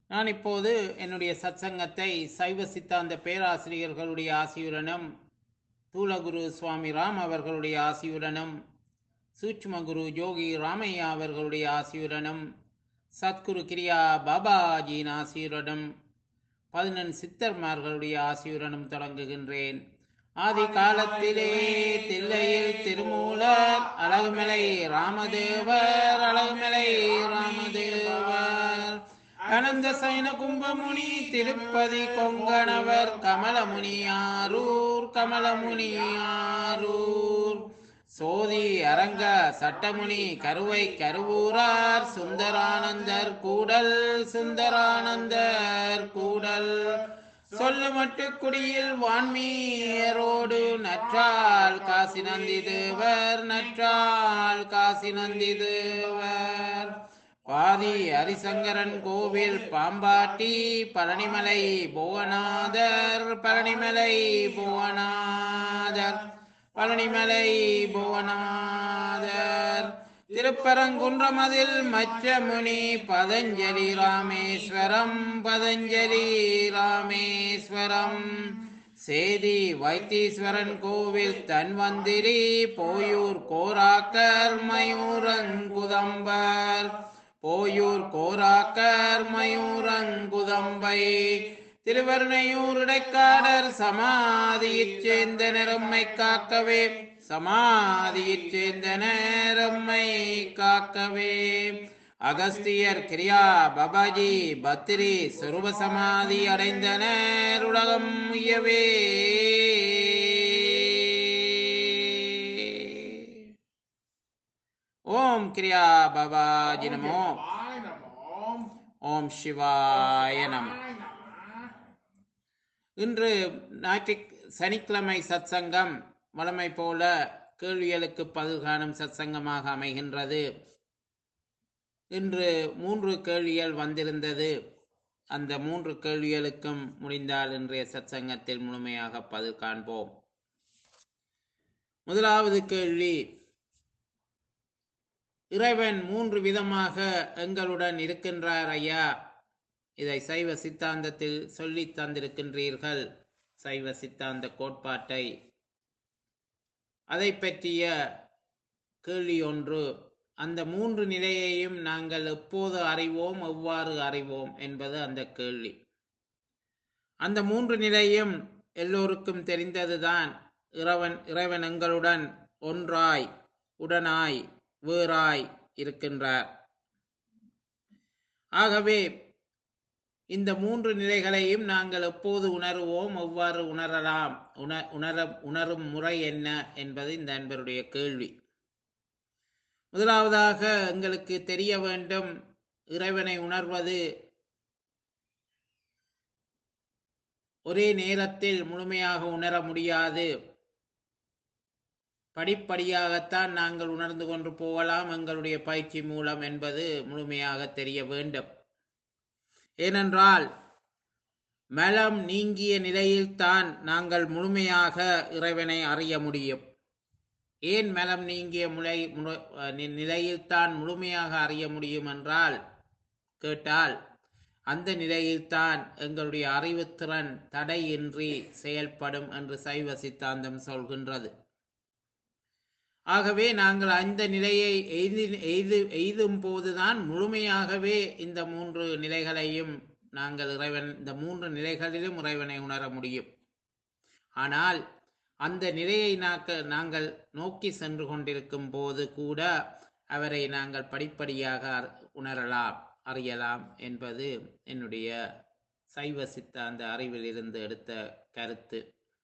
நான் இப்போது என்னுடைய சத்சங்கத்தை சைவ சித்தாந்த பேராசிரியர்களுடைய ஆசியுடனும் தூலகுரு சுவாமி ராம் அவர்களுடைய ஆசியுடனும் சூட்சுமகுரு ஜோகி ராமையா அவர்களுடைய ஆசியுடனும் சத்குரு கிரியா பாபாஜியின் ஆசியுடனும் பதினெண் சித்தர்மார்களுடைய ஆசியுடனும் தொடங்குகின்றேன் ஆதி காலத்திலே தில்லையில் திருமூலர் அழகுமலை ராமதேவர் அழகுமலை ராமதேவர் அனந்த சைன கும்பமுனி திருப்பதி கொங்கணவர் கமலமுனி ஆரூர் கமலமுனி ஆரூர் சோதி அரங்க சட்டமுனி கருவை கருவூரார் சுந்தரானந்தர் கூடல் சுந்தரானந்தர் கூடல் சொல்லு மட்டு குடியில் வான்மீயரோடு நற்றால் காசி நந்தி தேவர் நற்றால் காசி நந்தி தேவர் பாதி ஹரிசங்கரன் கோவில் பாம்பாட்டி பழனிமலை புவனாதர் பழனிமலை புவனாதர் பழனிமலை புவனாதர் திருப்பரங்குன்றமதில் மச்சமுனி பதஞ்சலி ராமேஸ்வரம் பதஞ்சலி ராமேஸ்வரம் சேதி வைத்தீஸ்வரன் கோவில் தன்வந்திரி போயூர் கோராக்கர் மயூரங்குதம்பர் போயூர் கோராக்கர் மயூரங்குதம்பை திருவருணையூர் இடைக்காடர் சமாதியைச் சேர்ந்த நிறம்மை காக்கவே சமாதியைச் சேர்ந்த நேரம்மை காக்கவே அகஸ்தியர் கிரியா பபாஜி பத்திரி சொருப சமாதி அடைந்தனர் உலகம் உயவே ஓம் கிரியா பபாஜி நமோ ஓம் சிவாய நம இன்று ஞாயிற்று சனிக்கிழமை சத்சங்கம் வழமை போல கேள்விகளுக்கு பதில் காணும் சத்சங்கமாக அமைகின்றது இன்று மூன்று கேள்விகள் வந்திருந்தது அந்த மூன்று கேள்விகளுக்கும் முடிந்தால் இன்றைய சத்சங்கத்தில் முழுமையாக பதில் காண்போம் முதலாவது கேள்வி இறைவன் மூன்று விதமாக எங்களுடன் இருக்கின்றார் ஐயா இதை சைவ சித்தாந்தத்தில் சொல்லி தந்திருக்கின்றீர்கள் சைவ சித்தாந்த கோட்பாட்டை அதை பற்றிய கேள்வி ஒன்று அந்த மூன்று நிலையையும் நாங்கள் எப்போது அறிவோம் எவ்வாறு அறிவோம் என்பது அந்த கேள்வி அந்த மூன்று நிலையும் எல்லோருக்கும் தெரிந்ததுதான் இறைவன் இறைவன் எங்களுடன் ஒன்றாய் உடனாய் வேறாய் இருக்கின்றார் ஆகவே இந்த மூன்று நிலைகளையும் நாங்கள் எப்போது உணருவோம் எவ்வாறு உணரலாம் உண உணர உணரும் முறை என்ன என்பது இந்த அன்பருடைய கேள்வி முதலாவதாக எங்களுக்கு தெரிய வேண்டும் இறைவனை உணர்வது ஒரே நேரத்தில் முழுமையாக உணர முடியாது படிப்படியாகத்தான் நாங்கள் உணர்ந்து கொண்டு போகலாம் எங்களுடைய பயிற்சி மூலம் என்பது முழுமையாக தெரிய வேண்டும் ஏனென்றால் மலம் நீங்கிய நிலையில்தான் நாங்கள் முழுமையாக இறைவனை அறிய முடியும் ஏன் மலம் நீங்கிய முளை நிலையில்தான் முழுமையாக அறிய முடியும் என்றால் கேட்டால் அந்த நிலையில்தான் எங்களுடைய அறிவுத்திறன் தடையின்றி செயல்படும் என்று சைவ சித்தாந்தம் சொல்கின்றது ஆகவே நாங்கள் அந்த நிலையை எய்தி எய்து எய்தும் போதுதான் முழுமையாகவே இந்த மூன்று நிலைகளையும் நாங்கள் இறைவன் இந்த மூன்று நிலைகளிலும் இறைவனை உணர முடியும் ஆனால் அந்த நிலையை நாக்க நாங்கள் நோக்கி சென்று கொண்டிருக்கும் போது கூட அவரை நாங்கள் படிப்படியாக உணரலாம் அறியலாம் என்பது என்னுடைய சைவ சித்தாந்த அறிவில் இருந்து எடுத்த கருத்து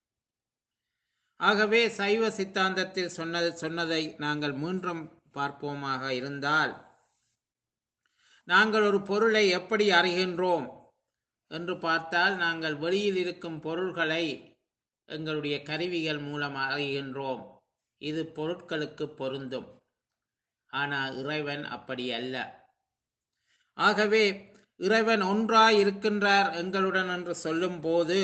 ஆகவே சைவ சித்தாந்தத்தில் சொன்னது சொன்னதை நாங்கள் மீண்டும் பார்ப்போமாக இருந்தால் நாங்கள் ஒரு பொருளை எப்படி அறிகின்றோம் என்று பார்த்தால் நாங்கள் வெளியில் இருக்கும் பொருள்களை எங்களுடைய கருவிகள் மூலம் அறிகின்றோம் இது பொருட்களுக்கு பொருந்தும் ஆனால் இறைவன் அப்படி அல்ல ஆகவே இறைவன் ஒன்றாய் இருக்கின்றார் எங்களுடன் என்று சொல்லும் போது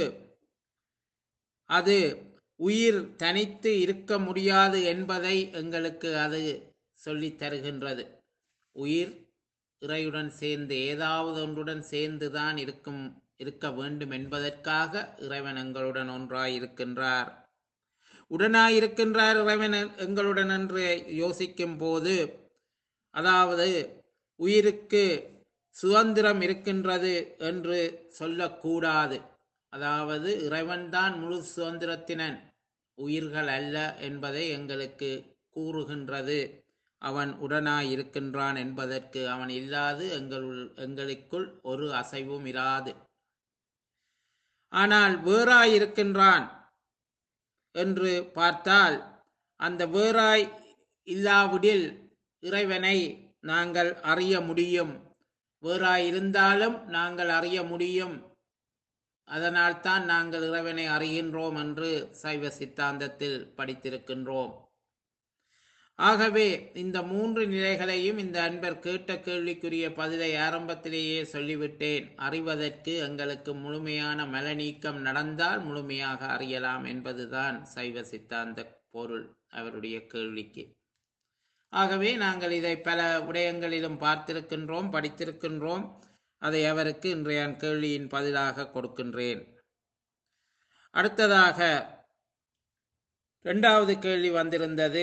அது உயிர் தனித்து இருக்க முடியாது என்பதை எங்களுக்கு அது சொல்லித் தருகின்றது உயிர் இறையுடன் சேர்ந்து ஏதாவது ஒன்றுடன் சேர்ந்துதான் இருக்கும் இருக்க வேண்டும் என்பதற்காக இறைவன் எங்களுடன் ஒன்றாய் இருக்கின்றார் உடனாய் இருக்கின்றார் இறைவன் எங்களுடன் என்று யோசிக்கும் போது அதாவது உயிருக்கு சுதந்திரம் இருக்கின்றது என்று சொல்லக்கூடாது அதாவது இறைவன்தான் முழு சுதந்திரத்தினன் உயிர்கள் அல்ல என்பதை எங்களுக்கு கூறுகின்றது அவன் உடனாய் இருக்கின்றான் என்பதற்கு அவன் இல்லாது எங்களுள் எங்களுக்குள் ஒரு அசைவும் இராது ஆனால் வேறாய் இருக்கின்றான் என்று பார்த்தால் அந்த வேறாய் இல்லாவிடில் இறைவனை நாங்கள் அறிய முடியும் வேறாய் இருந்தாலும் நாங்கள் அறிய முடியும் அதனால்தான் நாங்கள் இறைவனை அறிகின்றோம் என்று சைவ சித்தாந்தத்தில் படித்திருக்கின்றோம் ஆகவே இந்த மூன்று நிலைகளையும் இந்த அன்பர் கேட்ட கேள்விக்குரிய பதிலை ஆரம்பத்திலேயே சொல்லிவிட்டேன் அறிவதற்கு எங்களுக்கு முழுமையான மலநீக்கம் நடந்தால் முழுமையாக அறியலாம் என்பதுதான் சைவ சித்தாந்த பொருள் அவருடைய கேள்விக்கு ஆகவே நாங்கள் இதை பல விடயங்களிலும் பார்த்திருக்கின்றோம் படித்திருக்கின்றோம் அதை அவருக்கு இன்றைய கேள்வியின் பதிலாக கொடுக்கின்றேன் அடுத்ததாக இரண்டாவது கேள்வி வந்திருந்தது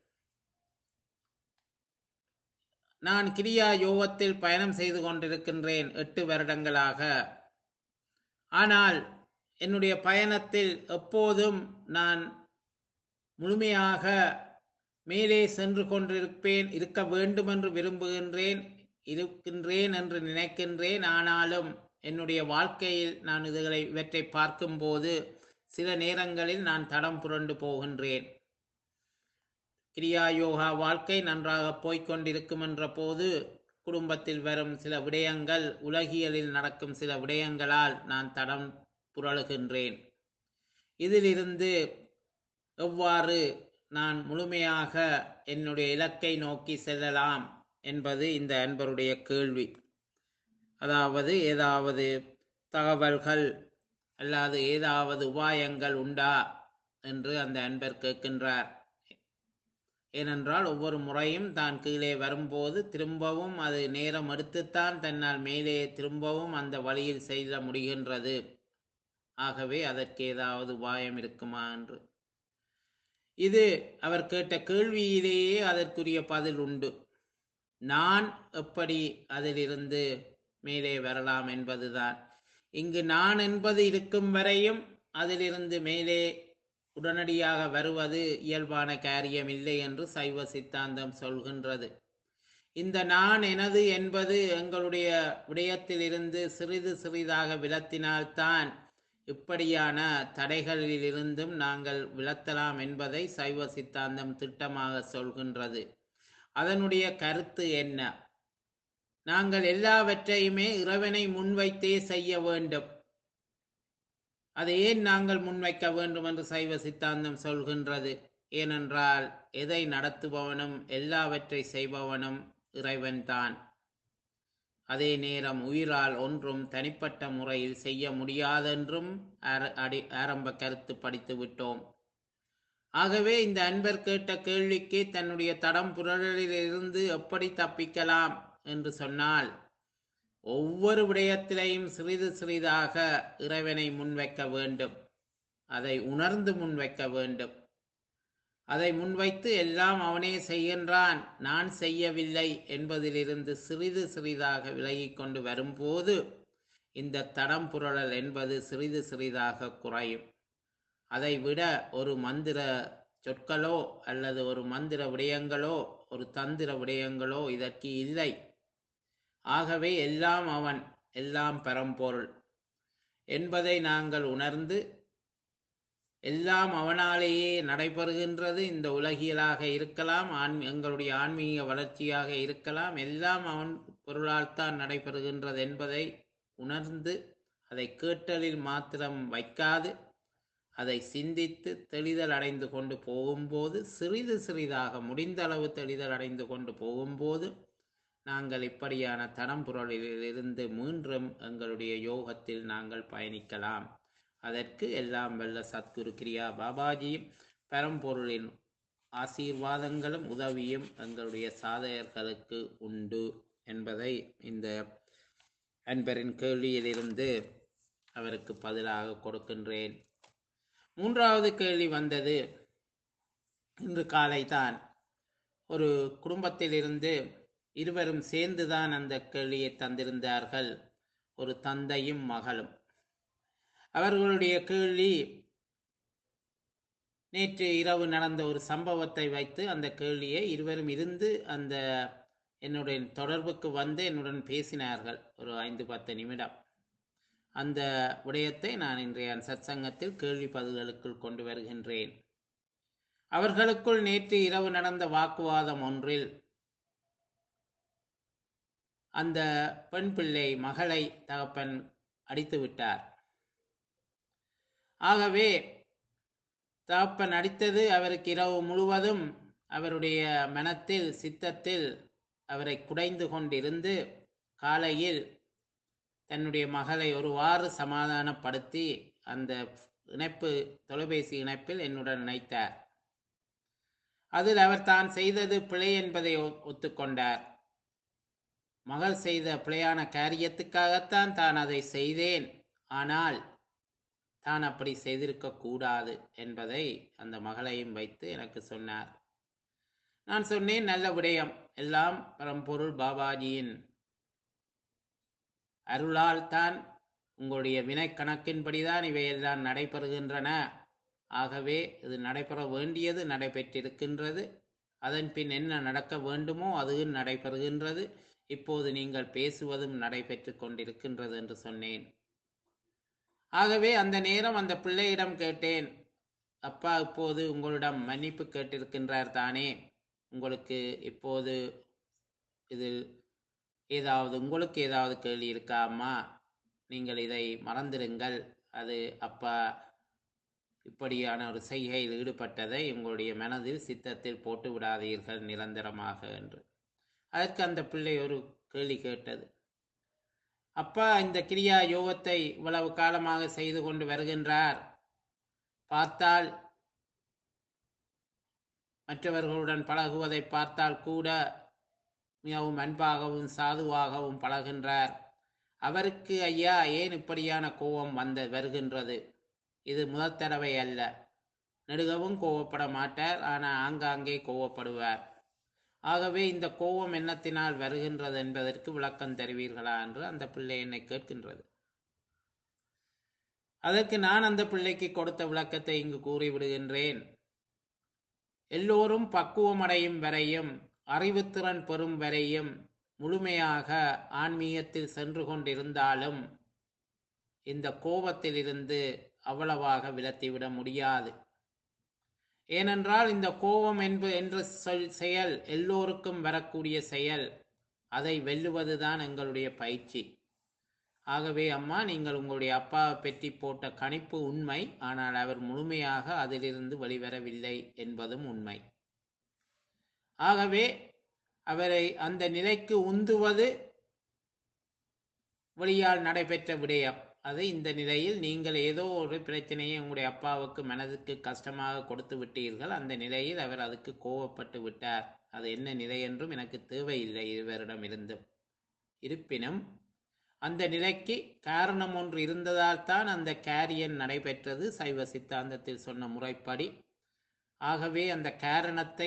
நான் கிரியா யோகத்தில் பயணம் செய்து கொண்டிருக்கின்றேன் எட்டு வருடங்களாக ஆனால் என்னுடைய பயணத்தில் எப்போதும் நான் முழுமையாக மேலே சென்று கொண்டிருப்பேன் இருக்க வேண்டும் என்று விரும்புகின்றேன் இருக்கின்றேன் என்று நினைக்கின்றேன் ஆனாலும் என்னுடைய வாழ்க்கையில் நான் இதுகளை இவற்றை பார்க்கும்போது சில நேரங்களில் நான் தடம் புரண்டு போகின்றேன் கிரியா யோகா வாழ்க்கை நன்றாக போய்கொண்டிருக்கும் என்ற போது குடும்பத்தில் வரும் சில விடயங்கள் உலகியலில் நடக்கும் சில விடயங்களால் நான் தடம் புரளுகின்றேன் இதிலிருந்து எவ்வாறு நான் முழுமையாக என்னுடைய இலக்கை நோக்கி செல்லலாம் என்பது இந்த அன்பருடைய கேள்வி அதாவது ஏதாவது தகவல்கள் அல்லாது ஏதாவது உபாயங்கள் உண்டா என்று அந்த அன்பர் கேட்கின்றார் ஏனென்றால் ஒவ்வொரு முறையும் தான் கீழே வரும்போது திரும்பவும் அது நேரம் எடுத்துத்தான் தன்னால் மேலே திரும்பவும் அந்த வழியில் செய்ய முடிகின்றது ஆகவே அதற்கு ஏதாவது உபாயம் இருக்குமா என்று இது அவர் கேட்ட கேள்வியிலேயே அதற்குரிய பதில் உண்டு நான் எப்படி அதிலிருந்து மேலே வரலாம் என்பதுதான் இங்கு நான் என்பது இருக்கும் வரையும் அதிலிருந்து மேலே உடனடியாக வருவது இயல்பான காரியம் இல்லை என்று சைவ சித்தாந்தம் சொல்கின்றது இந்த நான் எனது என்பது எங்களுடைய விடயத்திலிருந்து சிறிது சிறிதாக விலத்தினால்தான் இப்படியான தடைகளிலிருந்தும் நாங்கள் விலத்தலாம் என்பதை சைவ சித்தாந்தம் திட்டமாக சொல்கின்றது அதனுடைய கருத்து என்ன நாங்கள் எல்லாவற்றையுமே இறைவனை முன்வைத்தே செய்ய வேண்டும் அதை ஏன் நாங்கள் முன்வைக்க வேண்டும் என்று சைவ சித்தாந்தம் சொல்கின்றது ஏனென்றால் எதை நடத்துபவனும் எல்லாவற்றை செய்பவனும் இறைவன்தான் அதே நேரம் உயிரால் ஒன்றும் தனிப்பட்ட முறையில் செய்ய முடியாதென்றும் அடி ஆரம்ப கருத்து படித்து விட்டோம் ஆகவே இந்த அன்பர் கேட்ட கேள்விக்கு தன்னுடைய தடம் புரளிலிருந்து எப்படி தப்பிக்கலாம் என்று சொன்னால் ஒவ்வொரு விடயத்திலையும் சிறிது சிறிதாக இறைவனை முன்வைக்க வேண்டும் அதை உணர்ந்து முன்வைக்க வேண்டும் அதை முன்வைத்து எல்லாம் அவனே செய்கின்றான் நான் செய்யவில்லை என்பதிலிருந்து சிறிது சிறிதாக விலகிக் கொண்டு வரும்போது இந்த தடம் புரளல் என்பது சிறிது சிறிதாக குறையும் அதை விட ஒரு மந்திர சொற்களோ அல்லது ஒரு மந்திர விடயங்களோ ஒரு தந்திர விடயங்களோ இதற்கு இல்லை ஆகவே எல்லாம் அவன் எல்லாம் பரம்பொருள் என்பதை நாங்கள் உணர்ந்து எல்லாம் அவனாலேயே நடைபெறுகின்றது இந்த உலகியலாக இருக்கலாம் ஆன் எங்களுடைய ஆன்மீக வளர்ச்சியாக இருக்கலாம் எல்லாம் அவன் பொருளால் தான் நடைபெறுகின்றது என்பதை உணர்ந்து அதை கேட்டலில் மாத்திரம் வைக்காது அதை சிந்தித்து தெளிதல் அடைந்து கொண்டு போகும்போது சிறிது சிறிதாக முடிந்த அளவு தெளிதல் அடைந்து கொண்டு போகும்போது நாங்கள் இப்படியான தடம்புரலிலிருந்து மீண்டும் எங்களுடைய யோகத்தில் நாங்கள் பயணிக்கலாம் அதற்கு எல்லாம் வல்ல சத்குரு கிரியா பாபாஜியும் பரம்பொருளின் ஆசீர்வாதங்களும் உதவியும் எங்களுடைய சாதகர்களுக்கு உண்டு என்பதை இந்த அன்பரின் கேள்வியிலிருந்து அவருக்கு பதிலாக கொடுக்கின்றேன் மூன்றாவது கேள்வி வந்தது இன்று காலை தான் ஒரு குடும்பத்திலிருந்து இருவரும் சேர்ந்துதான் அந்த கேள்வியை தந்திருந்தார்கள் ஒரு தந்தையும் மகளும் அவர்களுடைய கேள்வி நேற்று இரவு நடந்த ஒரு சம்பவத்தை வைத்து அந்த கேள்வியை இருவரும் இருந்து அந்த என்னுடைய தொடர்புக்கு வந்து என்னுடன் பேசினார்கள் ஒரு ஐந்து பத்து நிமிடம் அந்த விடயத்தை நான் இன்றைய சத்சங்கத்தில் கேள்வி பதில்களுக்குள் கொண்டு வருகின்றேன் அவர்களுக்குள் நேற்று இரவு நடந்த வாக்குவாதம் ஒன்றில் அந்த பெண் பிள்ளை மகளை தகப்பன் அடித்து விட்டார் ஆகவே தகப்பன் அடித்தது அவருக்கு இரவு முழுவதும் அவருடைய மனத்தில் சித்தத்தில் அவரை குடைந்து கொண்டிருந்து காலையில் தன்னுடைய மகளை ஒருவாறு சமாதானப்படுத்தி அந்த இணைப்பு தொலைபேசி இணைப்பில் என்னுடன் இணைத்தார் அதில் அவர் தான் செய்தது பிழை என்பதை ஒ- ஒத்துக்கொண்டார் மகள் செய்த பிழையான காரியத்துக்காகத்தான் தான் அதை செய்தேன் ஆனால் தான் அப்படி செய்திருக்க கூடாது என்பதை அந்த மகளையும் வைத்து எனக்கு சொன்னார் நான் சொன்னேன் நல்ல விடயம் எல்லாம் பரம்பொருள் பாபாஜியின் அருளால் தான் உங்களுடைய வினை கணக்கின்படிதான் இவையெல்லாம் நடைபெறுகின்றன ஆகவே இது நடைபெற வேண்டியது நடைபெற்றிருக்கின்றது அதன் பின் என்ன நடக்க வேண்டுமோ அதுவும் நடைபெறுகின்றது இப்போது நீங்கள் பேசுவதும் நடைபெற்று கொண்டிருக்கின்றது என்று சொன்னேன் ஆகவே அந்த நேரம் அந்த பிள்ளையிடம் கேட்டேன் அப்பா இப்போது உங்களிடம் மன்னிப்பு கேட்டிருக்கின்றார் தானே உங்களுக்கு இப்போது இதில் ஏதாவது உங்களுக்கு ஏதாவது கேள்வி இருக்கா அம்மா நீங்கள் இதை மறந்திருங்கள் அது அப்பா இப்படியான ஒரு செய்கையில் ஈடுபட்டதை உங்களுடைய மனதில் சித்தத்தில் போட்டு விடாதீர்கள் நிரந்தரமாக என்று அதற்கு அந்த பிள்ளை ஒரு கேள்வி கேட்டது அப்பா இந்த கிரியா யோகத்தை இவ்வளவு காலமாக செய்து கொண்டு வருகின்றார் பார்த்தால் மற்றவர்களுடன் பழகுவதை பார்த்தால் கூட மிகவும் அன்பாகவும் சாதுவாகவும் பழகின்றார் அவருக்கு ஐயா ஏன் இப்படியான கோபம் வந்த வருகின்றது இது முதல் தடவை அல்ல நெடுகவும் கோவப்பட மாட்டார் ஆனால் ஆங்காங்கே கோவப்படுவார் ஆகவே இந்த கோபம் எண்ணத்தினால் வருகின்றது என்பதற்கு விளக்கம் தருவீர்களா என்று அந்த பிள்ளை என்னை கேட்கின்றது அதற்கு நான் அந்த பிள்ளைக்கு கொடுத்த விளக்கத்தை இங்கு கூறிவிடுகின்றேன் எல்லோரும் பக்குவமடையும் வரையும் அறிவுத்திறன் பெறும் வரையும் முழுமையாக ஆன்மீகத்தில் சென்று கொண்டிருந்தாலும் இந்த கோபத்திலிருந்து அவ்வளவாக விலத்திவிட முடியாது ஏனென்றால் இந்த கோபம் என்ப என்ற சொல் செயல் எல்லோருக்கும் வரக்கூடிய செயல் அதை வெல்லுவதுதான் எங்களுடைய பயிற்சி ஆகவே அம்மா நீங்கள் உங்களுடைய அப்பாவை பற்றி போட்ட கணிப்பு உண்மை ஆனால் அவர் முழுமையாக அதிலிருந்து வெளிவரவில்லை என்பதும் உண்மை ஆகவே அவரை அந்த நிலைக்கு உந்துவது வெளியால் நடைபெற்ற விடயம் அது இந்த நிலையில் நீங்கள் ஏதோ ஒரு பிரச்சனையை உங்களுடைய அப்பாவுக்கு மனதுக்கு கஷ்டமாக கொடுத்து விட்டீர்கள் அந்த நிலையில் அவர் அதுக்கு கோவப்பட்டு விட்டார் அது என்ன நிலை என்றும் எனக்கு தேவையில்லை இருவரிடம் இருந்தும் இருப்பினும் அந்த நிலைக்கு காரணம் ஒன்று இருந்ததால் தான் அந்த கேரியன் நடைபெற்றது சைவ சித்தாந்தத்தில் சொன்ன முறைப்படி ஆகவே அந்த காரணத்தை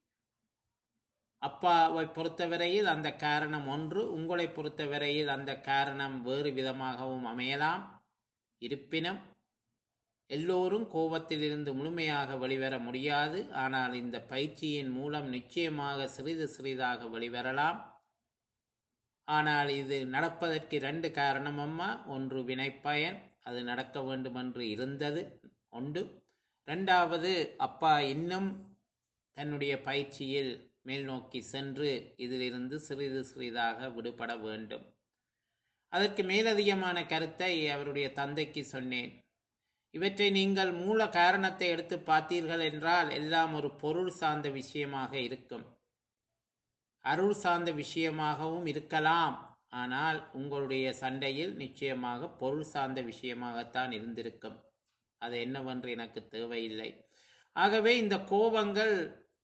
அப்பாவை பொறுத்தவரையில் அந்த காரணம் ஒன்று உங்களை பொறுத்தவரையில் அந்த காரணம் வேறு விதமாகவும் அமையலாம் இருப்பினும் எல்லோரும் கோபத்திலிருந்து முழுமையாக வெளிவர முடியாது ஆனால் இந்த பயிற்சியின் மூலம் நிச்சயமாக சிறிது சிறிதாக வெளிவரலாம் ஆனால் இது நடப்பதற்கு ரெண்டு காரணம் அம்மா ஒன்று வினைப்பயன் அது நடக்க வேண்டுமென்று இருந்தது ஒன்று ரெண்டாவது அப்பா இன்னும் தன்னுடைய பயிற்சியில் மேல் நோக்கி சென்று இதிலிருந்து சிறிது சிறிதாக விடுபட வேண்டும் அதற்கு மேலதிகமான கருத்தை அவருடைய தந்தைக்கு சொன்னேன் இவற்றை நீங்கள் மூல காரணத்தை எடுத்து பார்த்தீர்கள் என்றால் எல்லாம் ஒரு பொருள் சார்ந்த விஷயமாக இருக்கும் அருள் சார்ந்த விஷயமாகவும் இருக்கலாம் ஆனால் உங்களுடைய சண்டையில் நிச்சயமாக பொருள் சார்ந்த விஷயமாகத்தான் இருந்திருக்கும் அது என்னவென்று எனக்கு தேவையில்லை ஆகவே இந்த கோபங்கள்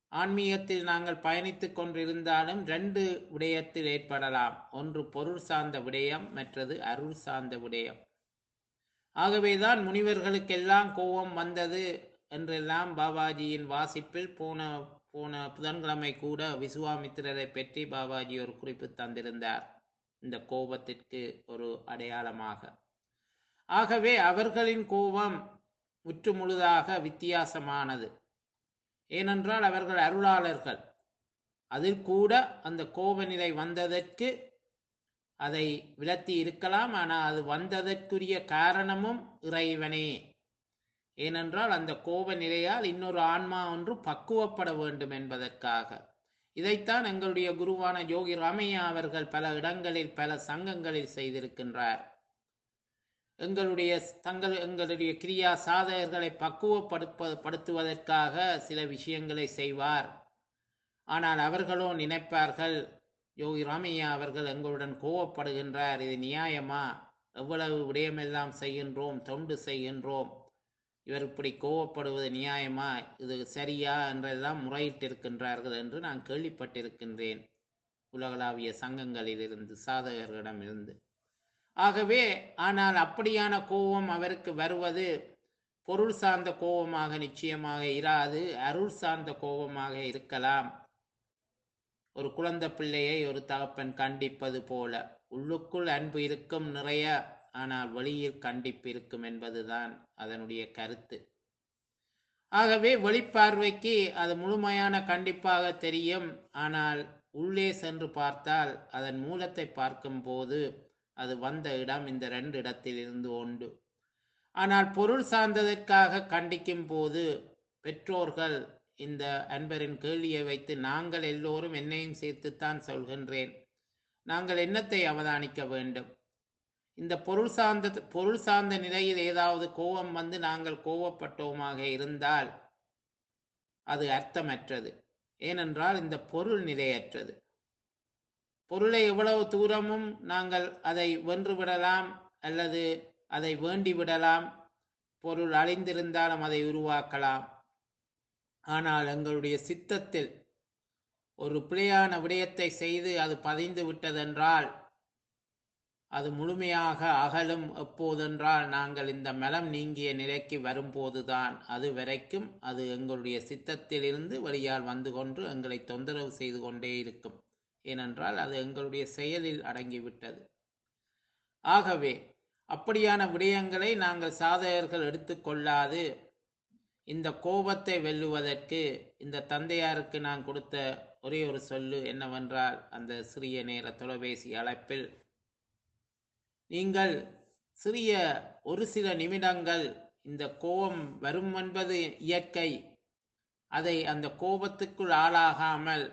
ஆன்மீகத்தில் நாங்கள் பயணித்துக் கொண்டிருந்தாலும் ரெண்டு விடயத்தில் ஏற்படலாம் ஒன்று பொருள் சார்ந்த விடயம் மற்றது அருள் சார்ந்த விடயம் ஆகவேதான் முனிவர்களுக்கெல்லாம் கோபம் வந்தது என்றெல்லாம் பாபாஜியின் வாசிப்பில் போன போன புதன்கிழமை கூட விசுவாமித்திரரை பற்றி பாபாஜி ஒரு குறிப்பு தந்திருந்தார் இந்த கோபத்திற்கு ஒரு அடையாளமாக ஆகவே அவர்களின் கோபம் முற்று முழுதாக வித்தியாசமானது ஏனென்றால் அவர்கள் அருளாளர்கள் அதில் கூட அந்த கோப நிலை வந்ததற்கு அதை விலத்தி இருக்கலாம் ஆனால் அது வந்ததற்குரிய காரணமும் இறைவனே ஏனென்றால் அந்த கோப நிலையால் இன்னொரு ஆன்மா ஒன்று பக்குவப்பட வேண்டும் என்பதற்காக இதைத்தான் எங்களுடைய குருவான யோகி ராமையா அவர்கள் பல இடங்களில் பல சங்கங்களில் செய்திருக்கின்றார் எங்களுடைய தங்கள் எங்களுடைய கிரியா சாதகர்களை பக்குவப்படுத்துவதற்காக சில விஷயங்களை செய்வார் ஆனால் அவர்களோ நினைப்பார்கள் யோகி ராமையா அவர்கள் எங்களுடன் கோவப்படுகின்றார் இது நியாயமா எவ்வளவு விடயமெல்லாம் செய்கின்றோம் தொண்டு செய்கின்றோம் இவர் இப்படி கோவப்படுவது நியாயமா இது சரியா என்றெல்லாம் முறையிட்டிருக்கின்றார்கள் என்று நான் கேள்விப்பட்டிருக்கின்றேன் உலகளாவிய சங்கங்களிலிருந்து சாதகர்களிடமிருந்து ஆகவே ஆனால் அப்படியான கோபம் அவருக்கு வருவது பொருள் சார்ந்த கோபமாக நிச்சயமாக இராது அருள் சார்ந்த கோபமாக இருக்கலாம் ஒரு குழந்தை பிள்ளையை ஒரு தகப்பன் கண்டிப்பது போல உள்ளுக்குள் அன்பு இருக்கும் நிறைய ஆனால் வெளியில் கண்டிப்பு இருக்கும் என்பதுதான் அதனுடைய கருத்து ஆகவே வெளிப்பார்வைக்கு அது முழுமையான கண்டிப்பாக தெரியும் ஆனால் உள்ளே சென்று பார்த்தால் அதன் மூலத்தை பார்க்கும்போது அது வந்த இடம் இந்த ரெண்டு இடத்தில் இருந்து உண்டு ஆனால் பொருள் சார்ந்ததற்காக கண்டிக்கும் போது பெற்றோர்கள் இந்த அன்பரின் கேள்வியை வைத்து நாங்கள் எல்லோரும் என்னையும் சேர்த்துத்தான் சொல்கின்றேன் நாங்கள் என்னத்தை அவதானிக்க வேண்டும் இந்த பொருள் சார்ந்த பொருள் சார்ந்த நிலையில் ஏதாவது கோபம் வந்து நாங்கள் கோபப்பட்டோமாக இருந்தால் அது அர்த்தமற்றது ஏனென்றால் இந்த பொருள் நிலையற்றது பொருளை எவ்வளவு தூரமும் நாங்கள் அதை வென்று விடலாம் அல்லது அதை வேண்டி விடலாம் பொருள் அழிந்திருந்தாலும் அதை உருவாக்கலாம் ஆனால் எங்களுடைய சித்தத்தில் ஒரு பிழையான விடயத்தை செய்து அது பதிந்து விட்டதென்றால் அது முழுமையாக அகலும் எப்போதென்றால் நாங்கள் இந்த மலம் நீங்கிய நிலைக்கு வரும்போதுதான் அது வரைக்கும் அது எங்களுடைய சித்தத்திலிருந்து வெளியால் வந்து கொண்டு எங்களை தொந்தரவு செய்து கொண்டே இருக்கும் ஏனென்றால் அது எங்களுடைய செயலில் அடங்கிவிட்டது ஆகவே அப்படியான விடயங்களை நாங்கள் சாதகர்கள் எடுத்துக்கொள்ளாது இந்த கோபத்தை வெல்லுவதற்கு இந்த தந்தையாருக்கு நான் கொடுத்த ஒரே ஒரு சொல்லு என்னவென்றால் அந்த சிறிய நேர தொலைபேசி அழைப்பில் நீங்கள் சிறிய ஒரு சில நிமிடங்கள் இந்த கோபம் வரும் என்பது இயற்கை அதை அந்த கோபத்துக்குள் ஆளாகாமல்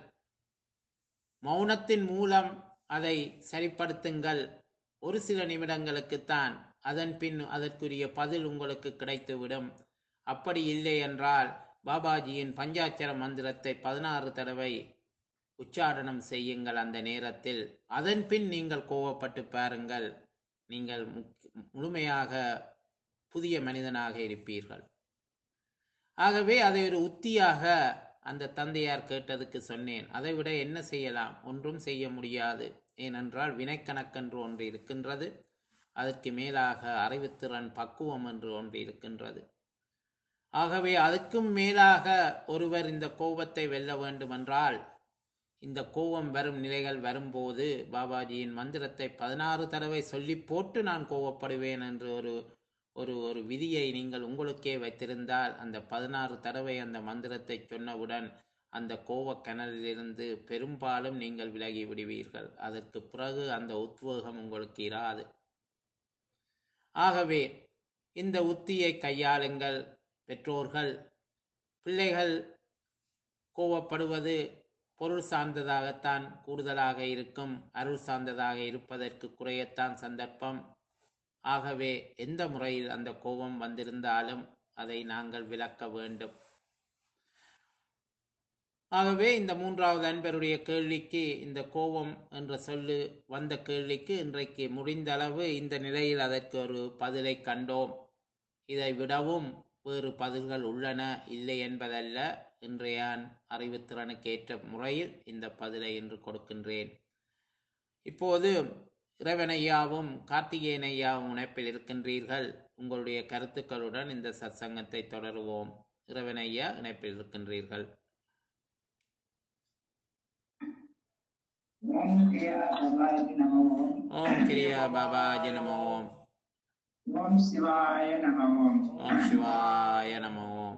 மௌனத்தின் மூலம் அதை சரிப்படுத்துங்கள் ஒரு சில நிமிடங்களுக்குத்தான் அதன் பின் அதற்குரிய பதில் உங்களுக்கு கிடைத்துவிடும் அப்படி இல்லை என்றால் பாபாஜியின் பஞ்சாட்சர மந்திரத்தை பதினாறு தடவை உச்சாரணம் செய்யுங்கள் அந்த நேரத்தில் அதன் பின் நீங்கள் கோவப்பட்டு பாருங்கள் நீங்கள் முழுமையாக புதிய மனிதனாக இருப்பீர்கள் ஆகவே அதை ஒரு உத்தியாக அந்த தந்தையார் கேட்டதுக்கு சொன்னேன் அதை விட என்ன செய்யலாம் ஒன்றும் செய்ய முடியாது ஏனென்றால் வினைக்கணக்கென்று ஒன்று இருக்கின்றது அதற்கு மேலாக அறிவுத்திறன் பக்குவம் என்று ஒன்று இருக்கின்றது ஆகவே அதுக்கும் மேலாக ஒருவர் இந்த கோபத்தை வெல்ல வேண்டுமென்றால் இந்த கோபம் வரும் நிலைகள் வரும்போது பாபாஜியின் மந்திரத்தை பதினாறு தடவை சொல்லி போட்டு நான் கோவப்படுவேன் என்று ஒரு ஒரு ஒரு விதியை நீங்கள் உங்களுக்கே வைத்திருந்தால் அந்த பதினாறு தடவை அந்த மந்திரத்தை சொன்னவுடன் அந்த கோவக்கனலிலிருந்து பெரும்பாலும் நீங்கள் விலகி விடுவீர்கள் அதற்கு பிறகு அந்த உத்வேகம் உங்களுக்கு இராது ஆகவே இந்த உத்தியை கையாளுங்கள் பெற்றோர்கள் பிள்ளைகள் கோவப்படுவது பொருள் சார்ந்ததாகத்தான் கூடுதலாக இருக்கும் அருள் சார்ந்ததாக இருப்பதற்கு குறையத்தான் சந்தர்ப்பம் ஆகவே எந்த முறையில் அந்த கோபம் வந்திருந்தாலும் அதை நாங்கள் விளக்க வேண்டும் ஆகவே இந்த மூன்றாவது அன்பருடைய கேள்விக்கு இந்த கோபம் என்ற சொல்லு வந்த கேள்விக்கு இன்றைக்கு முடிந்த அளவு இந்த நிலையில் அதற்கு ஒரு பதிலை கண்டோம் இதை விடவும் வேறு பதில்கள் உள்ளன இல்லை என்பதல்ல இன்றையான் அறிவுத்திறனுக்கு ஏற்ற முறையில் இந்த பதிலை இன்று கொடுக்கின்றேன் இப்போது இறைவனையாவும் கார்த்திகேயன் ஐயாவும் இணைப்பில் இருக்கின்றீர்கள் உங்களுடைய கருத்துக்களுடன் இந்த சத்சங்கத்தை தொடருவோம் இறைவனையா இணைப்பில் இருக்கின்றீர்கள் ஓம் கிரியா பவாஜி நம ஓம் ஓம் கிரியா பாபாஜி நம ஓம் ஓம் சிவாய நம ஓம் ஓம் சிவாய நம ஓம்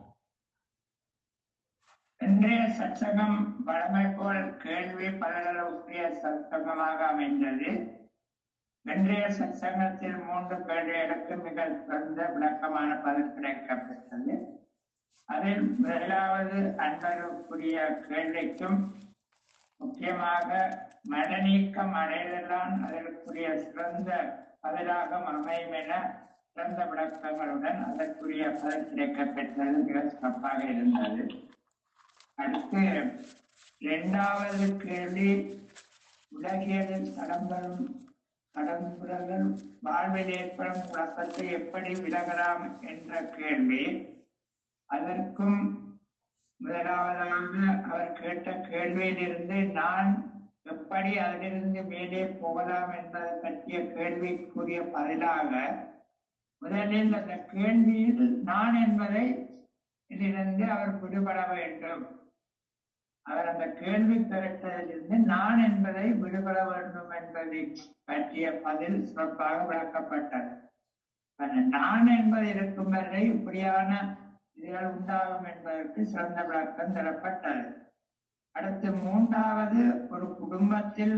இன்றைய சத்சங்கம் வழமை போல் கேள்வி பலர்களுடைய சத்சங்கமாக அமைந்தது இன்றைய சத்சங்கத்தில் மூன்று கேள்விகளுக்கு மிக சிறந்த விளக்கமான பதில் கிடைக்கப்பெற்றது அதில் முதலாவது அன்பருக்குரிய கேள்விக்கும் முக்கியமாக மனநீக்கம் அடைதலான் அதற்குரிய சிறந்த பதிலாக அமையும் என சிறந்த விளக்கங்களுடன் அதற்குரிய பதில் கிடைக்கப்பெற்றது மிக சிறப்பாக இருந்தது அடுத்து இரண்டாவது கேள்வி உலகியலில் கடம்பெறும் கடம்புறங்கள் வாழ்வில் ஏற்படும் குழப்பத்தை எப்படி விலகலாம் என்ற கேள்வி அதற்கும் முதலாவதாக அவர் கேட்ட கேள்வியிலிருந்து நான் எப்படி அதிலிருந்து மேலே போகலாம் என்பதை பற்றிய கேள்விக்குரிய பதிலாக முதலில் அந்த கேள்வியில் நான் என்பதை இதிலிருந்து அவர் விடுபட வேண்டும் அவர் அந்த கேள்வி கேட்டதிலிருந்து நான் என்பதை விடுபட வேண்டும் என்பதை பற்றிய பதில் சிறப்பாக விளக்கப்பட்டது அந்த நான் என்பது இருக்கும் வரை இப்படியான இதுகள் உண்டாகும் என்பதற்கு சிறந்த விளக்கம் தரப்பட்டது அடுத்து மூன்றாவது ஒரு குடும்பத்தில்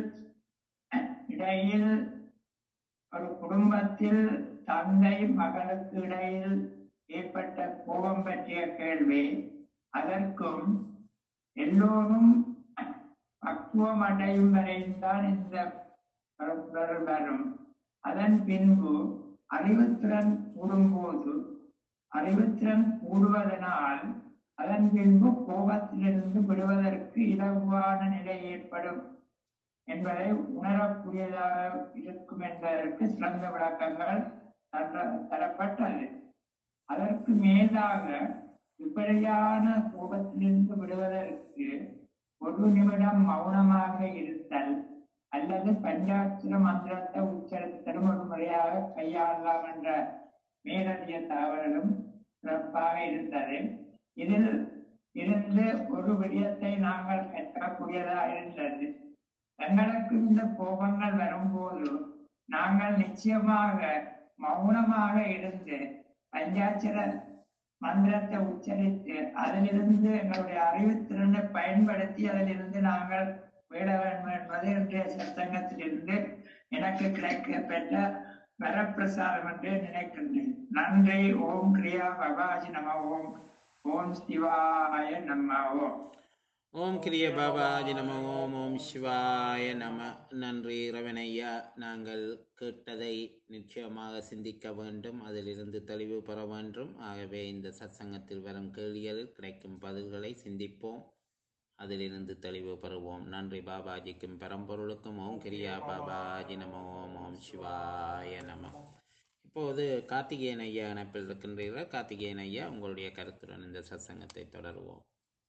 இடையில் ஒரு குடும்பத்தில் தந்தை மகளுக்கு இடையில் ஏற்பட்ட கோபம் பற்றிய கேள்வி அதற்கும் எல்லோரும் பக்குவம் அடையும் வரையும் இந்த பரப்புரல் வரும் அதன் பின்பு அறிவுத்திறன் கூடும்போது அறிவுத்திறன் கூடுவதனால் அதன் பின்பு கோபத்திலிருந்து விடுவதற்கு இலகுவான நிலை ஏற்படும் என்பதை உணரக்கூடியதாக இருக்கும் என்பதற்கு சிறந்த விளக்கங்கள் தர- தரப்பட்டது அதற்கு மேலாக இப்படியான கோபத்திலிருந்து விடுவதற்கு ஒரு நிமிடம் மௌனமாக இருத்தல் அல்லது பஞ்சாட்சர மந்திரத்தை உச்சரித்தலும் ஒரு முறையாக கையாளலாம் என்ற மேலதிக தகவலும் சிறப்பாக இருந்தது இதில் இருந்து ஒரு விடயத்தை நாங்கள் கற்கக்கூடியதாக இருந்தது எங்களுக்கு இந்த கோபங்கள் வரும்போது நாங்கள் நிச்சயமாக மௌனமாக இருந்து பஞ்சாட்சர மந்திரத்தை உச்சரித்து அதிலிருந்து எங்களுடைய அறிவுத்திறனை பயன்படுத்தி அதிலிருந்து நாங்கள் விட வேண்டும் என்பது இன்றைய சத்தங்கத்திலிருந்து எனக்கு கிடைக்கப்பெற்ற வரப்பிரசாதம் என்று நினைக்கின்றேன் நன்றி ஓம் கிரியா பபாஜி நம ஓம் ஓம் சிவாய நம ஓம் ஓம் கிரிய பாபாஜி நம ஓம் ஓம் சிவாய நம நன்றி ரவணையா நாங்கள் கேட்டதை நிச்சயமாக சிந்திக்க வேண்டும் அதிலிருந்து தெளிவு பெற வேண்டும் ஆகவே இந்த சத்சங்கத்தில் வரும் கேள்விகளில் கிடைக்கும் பதில்களை சிந்திப்போம் அதிலிருந்து தெளிவு பெறுவோம் நன்றி பாபாஜிக்கும் பரம்பொருளுக்கும் ஓம் கிரியா பாபாஜி நம ஓம் ஓம் சிவாய நம இப்போது கார்த்திகேயன் ஐயா இணைப்பில் இருக்கின்றீர்கள் கார்த்திகேயன் ஐயா உங்களுடைய கருத்துடன் இந்த சத்சங்கத்தை தொடருவோம்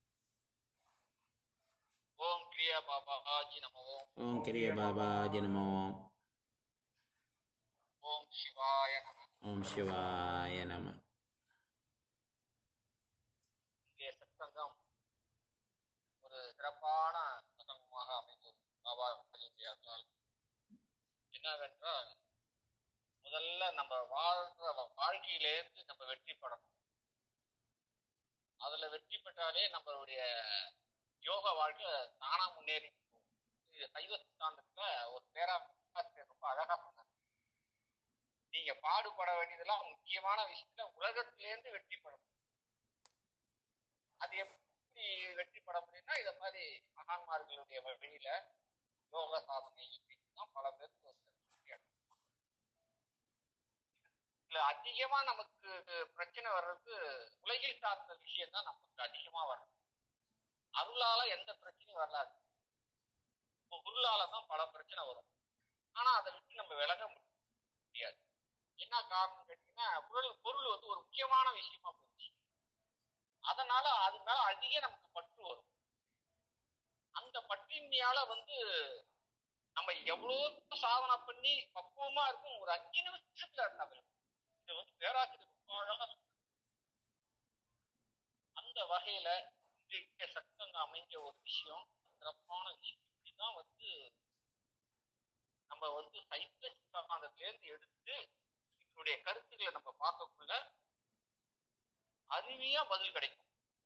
ஓம் கிரியா பாபாஜி நம ஓம் ஓம் கிரிய பாபாஜி நம ஓம் ஓம் சிவாய நம ஓம் சிவாய நம இங்கே சத்சங்கம் ஒரு சிறப்பான சத்சங்கமாக அமைந்தது பாபாஜி அருளால் என்னவென்றால் முதல்ல நம்ம வாழ்ற வாழ்க்கையிலேருந்து நம்ம வெற்றி பெறணும் அதுல வெற்றி பெற்றாலே நம்மளுடைய யோக வாழ்க்கை தானா முன்னேறி போகும். இது சைவ சித்தாந்தத்துல ஒரு பேராசிரியர் ரொம்ப அழகா சொன்னார் நீங்க பாடுபட வேண்டியதெல்லாம் முக்கியமான விஷயத்துல உலகத்திலேருந்து வெற்றி பெறணும் அது எப்படி வெற்றி பெற முடியும்னா இத மாதிரி மகான்மார்களுடைய வழியில யோக சாதனை தான் பல பேருக்கு வந்து வெற்றி அடையும். இதுல அதிகமா நமக்கு பிரச்சனை வர்றது உலகில் சார்ந்த விஷயம் தான் நமக்கு அதிகமா வரும் அருளால எந்த பிரச்சனையும் வராது பொருளால தான் பல பிரச்சனை வரும் ஆனா அதை விட்டு நம்ம விலக முடியாது என்ன காரணம் கேட்டீங்கன்னா பொருள் பொருள் வந்து ஒரு முக்கியமான விஷயமா போச்சு அதனால அது மேல அதிக நமக்கு பற்று வரும் அந்த பற்றின்மையால வந்து நம்ம எவ்வளவு சாதனை பண்ணி பக்குவமா இருக்கும் ஒரு அஞ்சு நிமிஷத்துல நம்ம இது வந்து பேராசிரியர் ரொம்ப அழகா சொன்னார். அந்த வகையில இன்றைய சட்டங்க அமைஞ்ச ஒரு விஷயம் சிறப்பான விஷயம் இப்படிதான் வந்து நம்ம வந்து சைவ சித்தாந்தத்திலேருந்து எடுத்து இதனுடைய கருத்துக்களை நம்ம பார்க்கக்குள்ள அருமையா பதில் கிடைக்கும்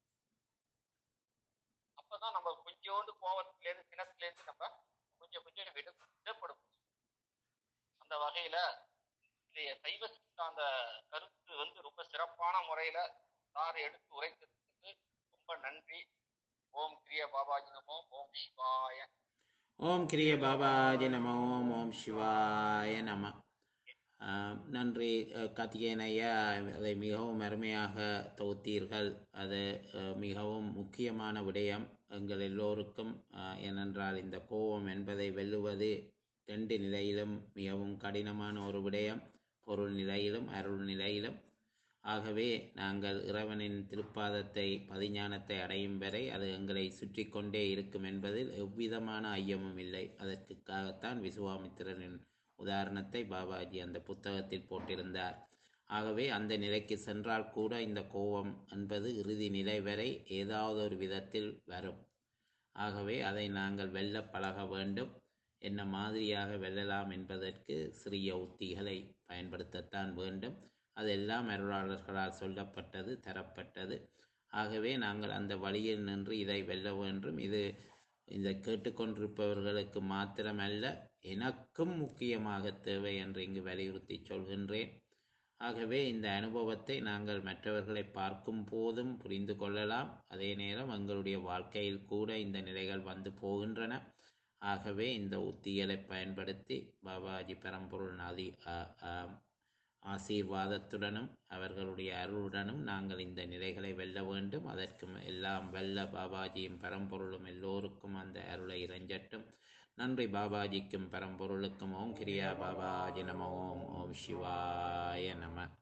அப்பதான் நம்ம கொஞ்சோண்டு கோவத்திலேருந்து சினத்திலேருந்து நம்ம கொஞ்சம் கொஞ்சம் விடு விடப்படும் அந்த வகையில இன்றைய சைவ சித்தாந்த கருத்து வந்து ரொம்ப சிறப்பான முறையில சார் எடுத்து உரைத்ததுக்கு ரொம்ப நன்றி ஓம் கிரிய பாபாஜி நமோ ஓம் சிவாய ஓம் கிரிய பாபாஜி நம ஓம் ஓம் சிவாய நம ஆஹ் நன்றி அஹ் கார்த்திகேயன் ஐயா அதை மிகவும் அருமையாக தொகுத்தீர்கள் அது அஹ், மிகவும் முக்கியமான விடயம் எங்கள் எல்லோருக்கும் ஆஹ், ஏனென்றால் இந்த கோபம் என்பதை வெல்லுவது ரெண்டு நிலையிலும் மிகவும் கடினமான ஒரு விடயம் பொருள் நிலையிலும் அருள் நிலையிலும் ஆகவே நாங்கள் இறைவனின் திருப்பாதத்தை பதிஞானத்தை அடையும் வரை அது எங்களை சுற்றி கொண்டே இருக்கும் என்பதில் எவ்விதமான ஐயமும் இல்லை அதற்காகத்தான் விசுவாமித்திரனின் உதாரணத்தை பாபாஜி அந்த புத்தகத்தில் போட்டிருந்தார் ஆகவே அந்த நிலைக்கு சென்றால் கூட இந்த கோபம் என்பது இறுதி நிலை வரை ஏதாவது ஒரு விதத்தில் வரும் ஆகவே அதை நாங்கள் வெல்ல பழக வேண்டும் என்ன மாதிரியாக வெல்லலாம் என்பதற்கு சிறிய உத்திகளை பயன்படுத்தத்தான் வேண்டும் அதெல்லாம் அருளாளர்களால் சொல்லப்பட்டது தரப்பட்டது ஆகவே நாங்கள் அந்த வழியில் நின்று இதை வெல்ல வேண்டும் இது இதை கேட்டுக்கொண்டிருப்பவர்களுக்கு மாத்திரமல்ல எனக்கும் முக்கியமாக தேவை என்று இங்கு வலியுறுத்தி சொல்கின்றேன் ஆகவே இந்த அனுபவத்தை நாங்கள் மற்றவர்களை பார்க்கும் போதும் புரிந்து கொள்ளலாம் அதே நேரம் எங்களுடைய வாழ்க்கையில் கூட இந்த நிலைகள் வந்து போகின்றன ஆகவே இந்த உத்திகளை பயன்படுத்தி பாபாஜி பரம்பொருள் நாதி ஆ- ஆ- ஆசீர்வாதத்துடனும் அவர்களுடைய அருளுடனும் நாங்கள் இந்த நிலைகளை வெல்ல வேண்டும் அதற்கும் எல்லாம் வெல்ல பாபாஜியும் பரம்பொருளும் எல்லோருக்கும் அந்த அருளை இறைஞ்சட்டும் நன்றி பாபாஜிக்கும் பரம்பொருளுக்கும் ஓம் கிரியா பாபாஜி நம ஓம் ஓம் சிவாய நம